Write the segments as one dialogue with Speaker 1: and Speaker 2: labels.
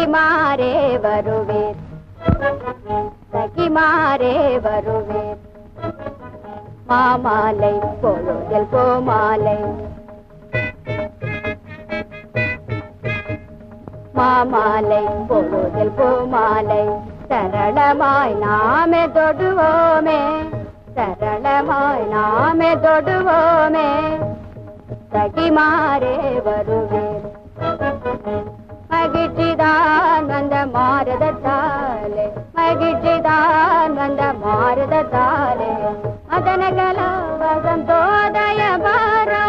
Speaker 1: சகிமாரே வருவீர் சகிமாரே வருவீர் மாமாலை பொழுதில் கோமாலை மாமாலை பொழுதில் பூமாலை சரளமாய் நாமே தொடுவோமே சரளமாய் நாமே தொடுவோமே சகிமாரே வருவேன் மகிழ்ச்சிதான் வந்த மாறுதத்தாலே மகிழ்ச்சிதான் வந்த மாறுதத்தாலே மதன கலாவசம் தோதய பாரா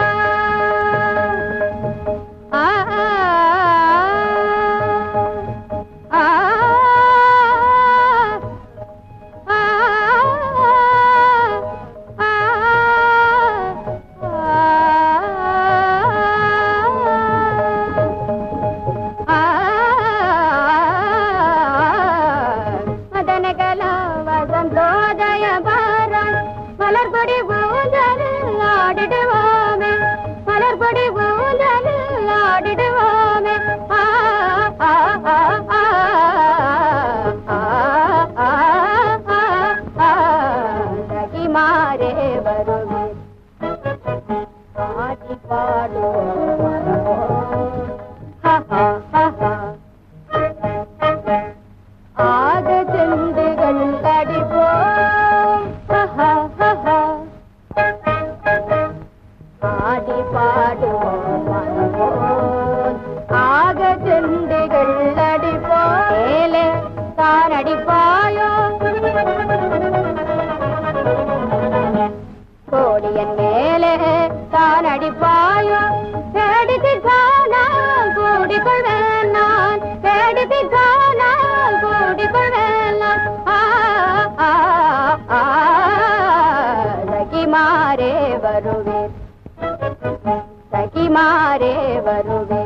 Speaker 1: ஆ ஆ, ஆ, ஆ, ஆ, மதனகலா வசந்தோதய பாரன் மலர்கொடி ஊஞ்சலில் ஆடிடுவோமே மலர்கொடி ஊஞ்சலில் ஆடிடுவோமே ஆ, ஆ, ஆ, ஆ, ஆ, ஆ, ஆ, ஆ, சகிமாரே வருவேன் ஆடி பாடுவோம் ஹா, ஹா, ஹா, ஹா. ஆக செண்டுகள் அடிப்போம் ஹா, ஹா, ஹா, ஹா. ஆடி பாடுவோம் மனமோன். ஆக செண்டுகள் அடிப்போம் மேலே தான் அடிப்பாயோ கோடியன் மேலே தான் அடிப்பாயோ வேடிக்கை காணால் கூடிக்கொள்வேன் நான் வேடிக்கை காணால் கூடிக்கொள்வேன் நான் ஆ, ஆ, ஆ, சகிமாரே வருவேன் சகிமாரே வருவேன்